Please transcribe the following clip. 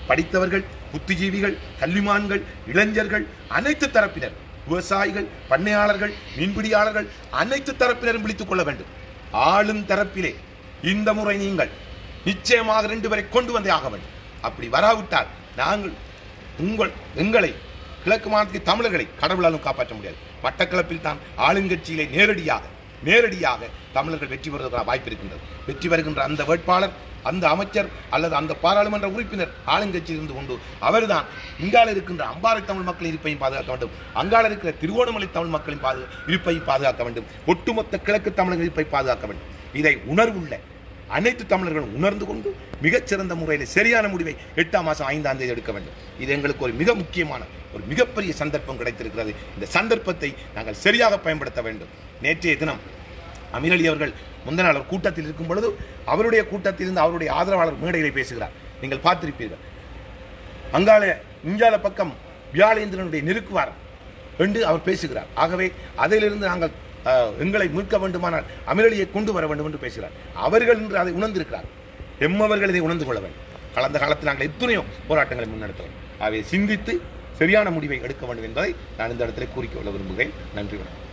படித்தவர்கள் புத்திஜீவிகள் கல்விமான்கள் இளைஞர்கள் அனைத்து தரப்பினர் விவசாயிகள் பண்ணையாளர்கள் மீன்பிடியாளர்கள் அனைத்து தரப்பினரும் விழித்துக் கொள்ள வேண்டும் ஆளும் தரப்பிலே இந்த முறை நீங்கள் நிச்சயமாக ரெண்டு பேரை கொண்டு வந்தே ஆக வேண்டும் அப்படி வராவிட்டால் நாங்கள் உங்கள் எங்களை கிழக்கு மாநிலத்தில் தமிழர்களை கடவுளாலும் காப்பாற்ற முடியாது மட்டக்களப்பில் தான் ஆளுங்கட்சியிலே நேரடியாக நேரடியாக தமிழர்கள் வெற்றி பெறுவதற்கான வாய்ப்பு இருக்கின்றது வெற்றி வருகின்ற அந்த வேட்பாளர் அந்த அமைச்சர் அல்லது அந்த பாராளுமன்ற உறுப்பினர் ஆளுங்கட்சியில் இருந்து கொண்டு அவர்தான் இங்கால இருக்கின்ற அம்பாறை தமிழ் மக்களின் இருப்பையும் பாதுகாக்க வேண்டும் அங்கால இருக்கிற திருவோணமலை தமிழ் மக்களின் பாது இருப்பை பாதுகாக்க வேண்டும் ஒட்டுமொத்த கிழக்கு தமிழர்கள் இருப்பை பாதுகாக்க வேண்டும் இதை உணர்வுள்ள அனைத்து தமிழர்களும் உணர்ந்து கொண்டு மிகச்சிறந்த முறையில் சரியான முடிவை எட்டாம் மாதம் ஐந்தாம் தேதி எடுக்க வேண்டும் இது எங்களுக்கு ஒரு மிக முக்கியமான ஒரு மிகப்பெரிய சந்தர்ப்பம் கிடைத்திருக்கிறது இந்த சந்தர்ப்பத்தை நாங்கள் சரியாக பயன்படுத்த வேண்டும் நேற்றைய தினம் அமீரலி அவர்கள் முந்தின நாள் ஒரு கூட்டத்தில் இருக்கும் பொழுது அவருடைய கூட்டத்தில் இருந்து அவருடைய ஆதரவாளர் மேடைகளை பேசுகிறார் நீங்கள் பார்த்திருப்பீர்கள் அங்கால இஞ்சால பக்கம் வியாழேந்திரனுடைய நெருக்குவார் என்று அவர் பேசுகிறார் ஆகவே அதிலிருந்து நாங்கள் அஹ், எங்களை மீட்க வேண்டுமானால் அமிரலியை கொண்டு வர வேண்டும் என்று பேசுகிறார் அவர்கள் இன்று அதை உணர்ந்திருக்கிறார் எம்மவர்கள் இதை உணர்ந்து கொள்ள வேண்டும் கடந்த காலத்தில் நாங்கள் எத்தனையோ போராட்டங்களை முன்னெடுத்தோம் அவை சிந்தித்து சரியான முடிவை எடுக்க வேண்டும் என்பதை நான் இந்த இடத்துல கூறிக்கொள்ள விரும்புகிறேன் நன்றி வணக்கம்